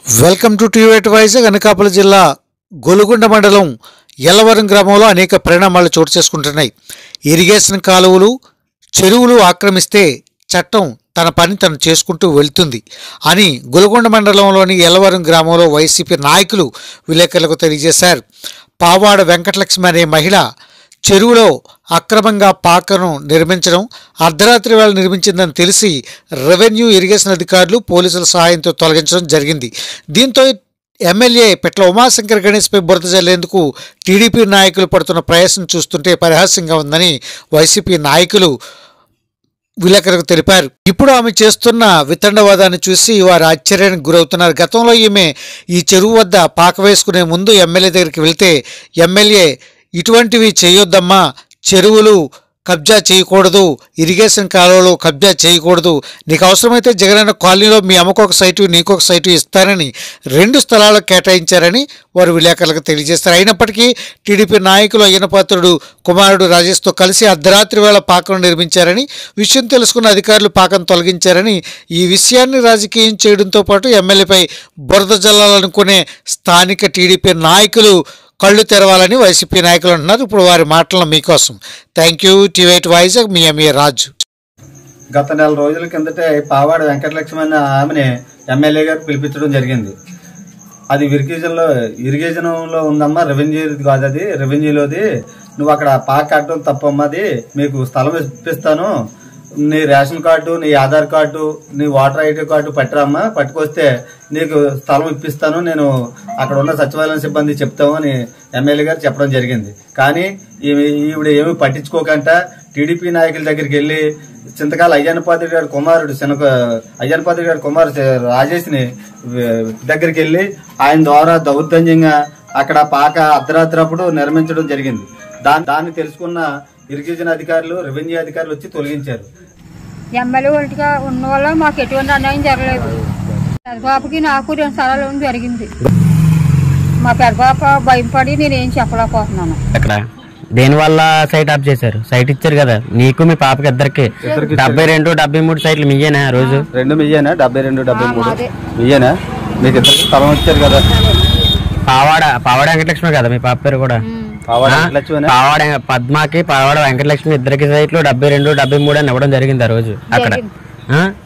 Welcome to టీవేట్ వైజాగ్ అనకాపల్లి జిల్లా గొలుగొండ మండలం ఎల్లవరం గ్రామంలో అనేక పరిణామాలు చోటు చేసుకుంటున్నాయి ఇరిగేషన్ కాలువలు చెరువులు ఆక్రమిస్తే చట్టం తన పని తను చేసుకుంటూ వెళ్తుంది అని గొలుగొండ మండలంలోని ఎల్లవరం గ్రామంలో వైసీపీ నాయకులు విలేకరులకు తెలియజేశారు పావాడ వెంకటలక్ష్మి అనే మహిళ చెరువులో అక్రమంగా పాకను నిర్మించడం అర్ధరాత్రి వేళ నిర్మించిందని తెలిసి రెవెన్యూ ఇరిగేషన్ అధికారులు పోలీసుల సహాయంతో తొలగించడం జరిగింది దీంతో ఎమ్మెల్యే పెట్ల ఉమాశంకర్ గణేష్పై బురద జల్లేందుకు టీడీపీ నాయకులు పడుతున్న ప్రయాసం చూస్తుంటే పరిహాస్యంగా ఉందని వైసీపీ నాయకులు విలేకరులకు తెలిపారు ఇప్పుడు ఆమె చేస్తున్న వితండవాదాన్ని చూసి వారు ఆశ్చర్యానికి గురవుతున్నారు గతంలో ఈమె ఈ చెరువు వద్ద పాక వేసుకునే ముందు ఎమ్మెల్యే దగ్గరికి వెళ్తే ఎమ్మెల్యే ఇటువంటివి చేయొద్దమ్మా చెరువులు కబ్జా చేయకూడదు ఇరిగేషన్ కాలువలో కబ్జా చేయకూడదు నీకు అవసరమైతే జగనన్న కాలనీలో మీ అమ్మకు ఒక సైటు నీకు ఒక సైటు ఇస్తానని రెండు స్థలాలకు కేటాయించారని వారు విలేకరులకు తెలియజేస్తారు అయినప్పటికీ టీడీపీ నాయకులు అయ్యనపాత్రుడు కుమారుడు రాజేష్తో కలిసి అర్ధరాత్రి వేళ పాకను నిర్మించారని విషయం తెలుసుకున్న అధికారులు పాకను తొలగించారని ఈ విషయాన్ని రాజకీయం చేయడంతో పాటు ఎమ్మెల్యేపై బురద జల్లాలనుకునే స్థానిక టీడీపీ నాయకులు కళ్ళు తెరవాలని వైసీపీ నాయకులు అంటున్నారు ఇప్పుడు వారి మాటలను మీకోసం థ్యాంక్ యూ టీవైట్ వైజాగ్ మీ ఎంఏ రాజు గత నెల రోజుల కిందటే పావాడ వెంకటలక్ష్మి అనే ఆమెని ఎమ్మెల్యే గారు పిలిపించడం జరిగింది అది ఇరిగేషన్ లో ఇరిగేషన్ లో ఉందమ్మా రెవెన్యూ కాదు అది రెవెన్యూలోది నువ్వు అక్కడ పాక్ కట్టడం తప్పమ్మది మీకు స్థలం ఇప్పిస్తాను నీ రేషన్ కార్డు నీ ఆధార్ కార్డు నీ వాటర్ ఐడి కార్డు పట్టరమ్మా పట్టుకొస్తే నీకు స్థలం ఇప్పిస్తాను నేను అక్కడ ఉన్న సచివాలయం సిబ్బంది చెప్తాము అని ఎమ్మెల్యే గారు చెప్పడం జరిగింది కానీ ఈమె ఈవిడ ఏమీ పట్టించుకోకుండా టీడీపీ నాయకుల దగ్గరికి వెళ్ళి చింతకాల అయ్యన్నపాత్రి గారి కుమారుడు శనక అయ్యన్నపాత్రి గారి కుమారుడు రాజేష్ని దగ్గరికి వెళ్ళి ఆయన ద్వారా దౌర్జన్యంగా అక్కడ పాక అర్ధరాత్రి అప్పుడు నిర్మించడం జరిగింది దాని దాన్ని తెలుసుకున్న ఇరిగేషన్ అధికారులు రెవెన్యూ అధికారులు వచ్చి తొలగించారు ఎమ్మెల్యే ఒంటిగా ఉన్న వల్ల మాకు ఎటువంటి అన్యాయం జరగలేదు పెద్దపాపకి నాకు రెండు స్థలాలు ఇవ్వడం జరిగింది మా పెద్దపాప భయపడి నేనేం చెప్పలేకపోతున్నాను అక్కడ దేని వల్ల సైట్ ఆఫ్ చేశారు సైట్ ఇచ్చారు కదా నీకు మీ పాపకి ఇద్దరికి డెబ్బై రెండు డెబ్బై మూడు సైట్లు మీయేనా ఆ రోజు రెండు మియ్యేనా డెబ్బై రెండు డెబ్బై మూడు మాదే. మియ్యేనా మీకు ఇద్దరికి స్థలం ఇచ్చారు కదా పావాడ పావాడ వెంకటలక్ష్మి కదా మీ పాప పేరు కూడా పావాడ ఆ? వెంకటలక్ష్మి పావాడ పద్మాకి పావాడ వెంకటలక్ష్మి ఇద్దరికి సైట్లు డెబ్బై రెండు డెబ్బై మూడు అని ఇవ్వడం జరిగింది ఆ రోజు అక్కడ జరిగింది. ఆ?